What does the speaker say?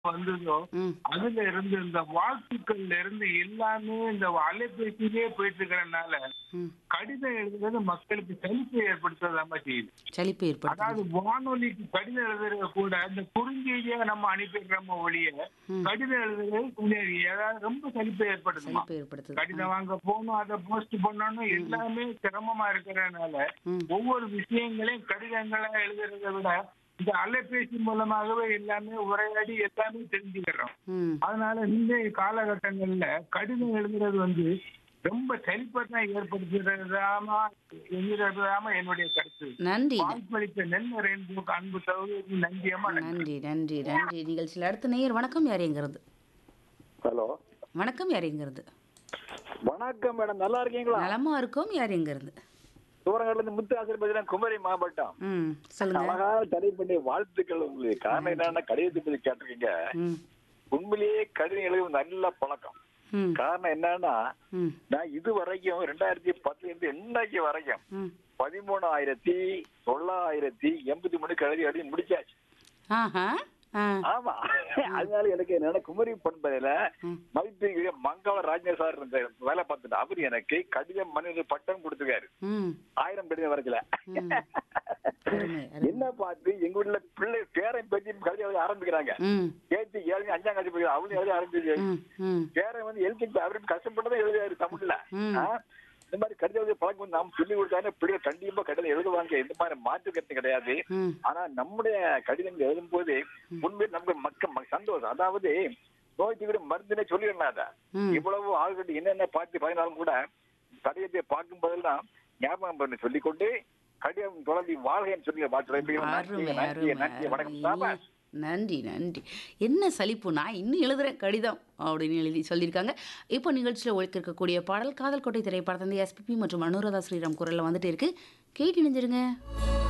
வந்ததோ ம் அதுல இருந்து இந்த வாழ்த்துக்கள்ல இருந்து எல்லாமே இந்த அலைபேசியிலே போயிட்டு இருக்கிறதுனால ம் கடிதம் எழுதுறது மக்களுக்கு சலிப்பை ஏற்படுத்துறதாம செய்யுது சலிப்பு ஏற்படுத்துது அதாவது வானொலிக்கு கடிதம் எழுதுறது கூட இந்த குறுஞ்செய்தியா நம்ம அனுப்பிடுறோமோ ஒழிய ம். கடிதம் எழுதுறது கொஞ்சம் ஏதாவது ரொம்ப சலிப்பை ஏற்படுத்துமா சலிப்பு ஏற்படுத்துது கடிதம் வாங்க போகணும் அதை போஸ்ட் பண்ணணும் எல்லாமே சிரமமா இருக்கிறதுனால ம் ஒவ்வொரு விஷயங்களையும் கடிதங்களா எழுதுறதை விட இந்த அலைபேசி மூலமாகவே எல்லாமே உரையாடி எல்லாமே தெரிஞ்சுக்கிறோம் ம் அதனால இன்றைய காலகட்டங்கள்ல கடிதம் எழுதுறது வந்து ரொம்ப சலிப்பை தான் ஏற்படுத்துறதாமா என்கிறதாம என்னுடைய கருத்து நன்றி வாய்ப்பளித்த நெல் ரெயின்போக்கு அன்பு சகோதரி நன்றியம்மா நன்றி நன்றி நன்றி நன்றி நிகழ்ச்சியில் அடுத்த நேயர் வணக்கம் யார் எங்கிறது ஹலோ வணக்கம் யார் எங்கிறது வணக்கம் மேடம் நல்லா இருக்கீங்களா நலமா இருக்கோம் யார் எங்கிறது தூரங்கள்ல இருந்து முத்து ஆசிரியர் பேசுறேன் குமரி மாவட்டம் ம் சொல்லுங்க அழகா தடை பண்ணி வாழ்த்துக்கள் உங்களுக்கு காரணம் என்னன்னா கடிதத்தை பத்தி கேட்டிருக்கீங்க ம் உண்மையிலேயே கடிதம் எழுதுவது நல்ல பழக்கம் ம் காரணம் என்னன்னா ம் நான் இது வரைக்கும் ரெண்டாயிரத்தி பத்துல இருந்து இன்னைக்கு வரைக்கும் ம் பதிமூணாயிரத்தி தொள்ளாயிரத்தி எண்பத்தி மூணு எழுதி எழுதி முடிச்சாச்சு ஆஹா ஆ ஆமா அதனால எனக்கு என்னன்னா குமரி பண்பதில ம். மதிப்பிற்குரிய மங்கள ராஜேந்திர சார் இருந்த வேலை பார்த்துட்டு அவர் எனக்கு கடிதம் மனித பட்டம் கொடுத்துருக்காரு ம் ஆயிரம் கடிதம் வரதுல ம். அருமை, அருமை. என்ன பார்த்து எங்க வீட்டுல பிள்ளை பேரன் பேச்சு கல்வி எழுத ஆரம்பிக்கிறாங்க ம் பேச்சு ஏழு அஞ்சாம் கல்வி போய் அவனு எழுத ஆரம்பிச்சு ம் ம் பேரன் வந்து எழுத்து அவருக்கு கஷ்டப்பட்டதான் எழுதுறாரு தமிழ்ல ம். ஆ? இந்த மாதிரி கடிதம் எழுத பழக்கம் வந்து நாம் சொல்லி கொடுத்தாலே பிள்ளைகள் கண்டிப்பா கடிதம் எழுதுவாங்க எந்த மாதிரி மாற்று கருத்து கிடையாது ம் ஆனா நம்முடைய கடிதங்கள் எழுதும் போது உண்மையில் நமக்கு மக்கள் ம- சந்தோஷம் அதாவது நோய்க்கு கூட மருந்துனே சொல்லிடலாம் அதை ம். இவ்வளவு ஆள்கிட்ட என்னென்ன பார்த்து பதினாலும் கூட தடயத்தை பார்க்கும் போதெல்லாம் ஞாபகம் பண்ணி சொல்லிக்கொண்டு கடிதம் தொடர்ந்து வாழ்கைன்னு சொல்லி வாழ்த்து அருமை நன்றி அருமை நன்றி வணக்கம் அருமை. சாபா நன்றி நன்றி என்ன சலிப்பு நான் இன்னும் எழுதுறேன் கடிதம் அப்படின்னு எழுதி சொல்லியிருக்காங்க இப்போ நிகழ்ச்சியில் ஒழிக்க இருக்கக்கூடிய பாடல் காதல் கோட்டை திரைப்படத்தை வந்து எஸ்பிபி மற்றும் அனுராதா ஸ்ரீராம் குரலில் வந்துட்டு இருக்கு கேட்டு இணைஞ்சிருங்க